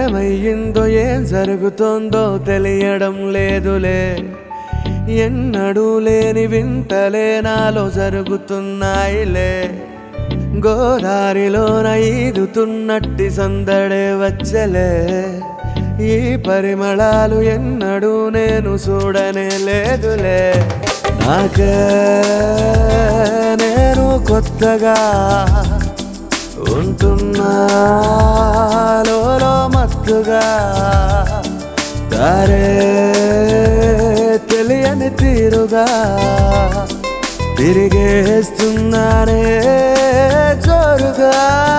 ఏమయ్యిందో ఏం జరుగుతోందో తెలియడం లేదులే ఎన్నడూ లేని వింతలే నాలో జరుగుతున్నాయిలే గోదారిలోన ఈదుతున్నట్టి సందడే వచ్చలే ఈ పరిమళాలు ఎన్నడూ నేను చూడనే లేదులే నాకే నేను కొత్తగా ఉంటున్నా లోలో మత్తుగా దారే తెలియని తీరుగా తిరిగేస్తున్నానే జోరుగా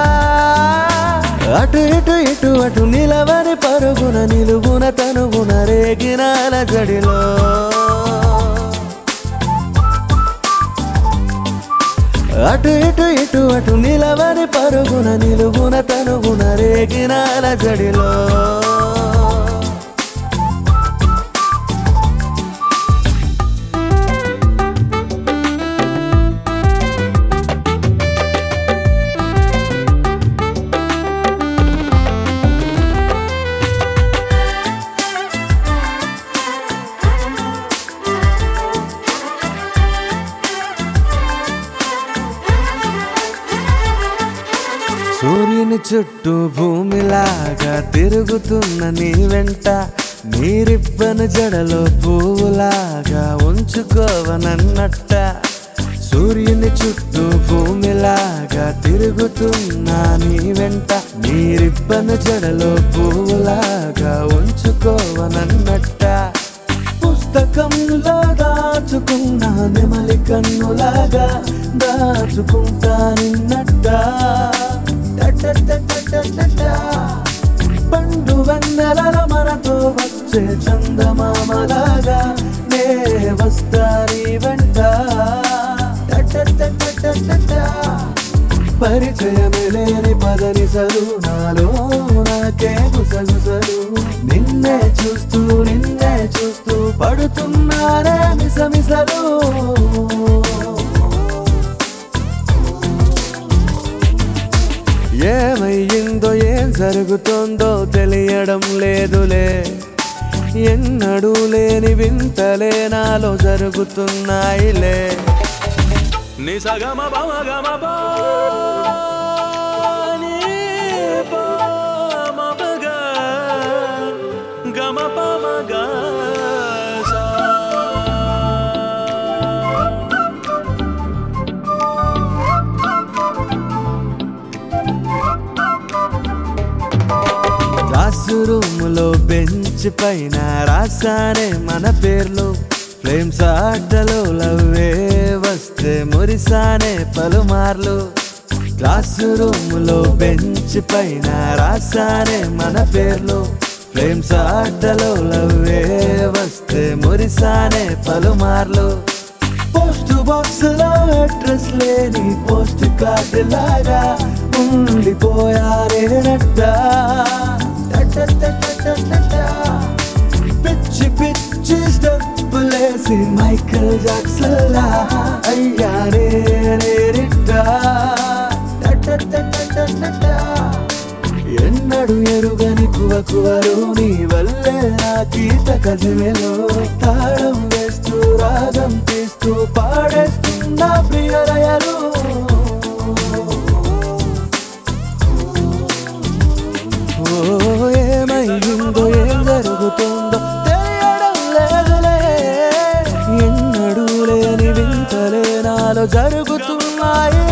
అటు ఇటు ఇటు అటు నిలవని పరుగున నిలువున తనుగున రేగిన జడిలో అటు ఇటు ఇటు అటు నిలవని పరుగున నిలువున తనుగున రేగిన జడిలో సూర్యుని చుట్టూ భూమిలాగా తిరుగుతున్న నీ వెంట నీరిబ్బను జడలో పువ్వులాగా ఉంచుకోవనన్నట్ట సూర్యుని చుట్టూ భూమిలాగా తిరుగుతున్న నీ వెంట నీరిబ్బను జడలో పువ్వులాగా ఉంచుకోవనన్నట్ట పుస్తకంలో దాచుకున్న నెమలి కన్నులాగా దాచుకుంటా నిన్నట్ట పండు వెన్నెల మనతో వచ్చే చందమామలాగా నే వస్తా నీ వెంట పరిచయమే లేని పదని సరు నాలో నాకే గుసగుసలు నిన్నే చూస్తూ నిన్నే చూస్తూ పడుతున్నానే మిసమిసలు ఏమయ్యిందో ఏం జరుగుతోందో తెలియడం లేదులే ఎన్నడూ లేని వింతలే నాలో జరుగుతున్నాయిలే నిసగమ బమ గమ ప ని ప మ ప గ గమ ప మ గ సా క్లాస్ రూమ్ లో బెంచ్ పైన రాసానే మన పేర్లు ఫ్లేమ్స్ ఆటలో లవ్వే వస్తే మురిసానే పలుమార్లు క్లాస్ రూమ్ లో బెంచ్ పైన రాసానే మన పేర్లు ఫ్లేమ్స్ ఆటలో లవ్వే వస్తే మురిసానే పలుమార్లు పోస్ట్ బాక్స్ లో అడ్రస్ లేని పోస్ట్ కార్డ్ లాగా ఉండిపోయారే నట్ట పిచ్చి పిచ్చి స్టెప్పులేసి మైకల్ జాక్సన్ లా అయ్యారే రేరిట్ట ఎన్నడు ఎరుగని కువకువరు నీ వల్లే నా గీత కదిమెలో తాళం వేస్తూ రాగం తీస్తూ పాడేస్తున్న ప్రియరయలు ఓ ఏమైందో ఏం జరుగుతుందో తెలియడం లేదులే ఎన్నడూ లేని వింతలే నాలో జరుగుతున్నాయి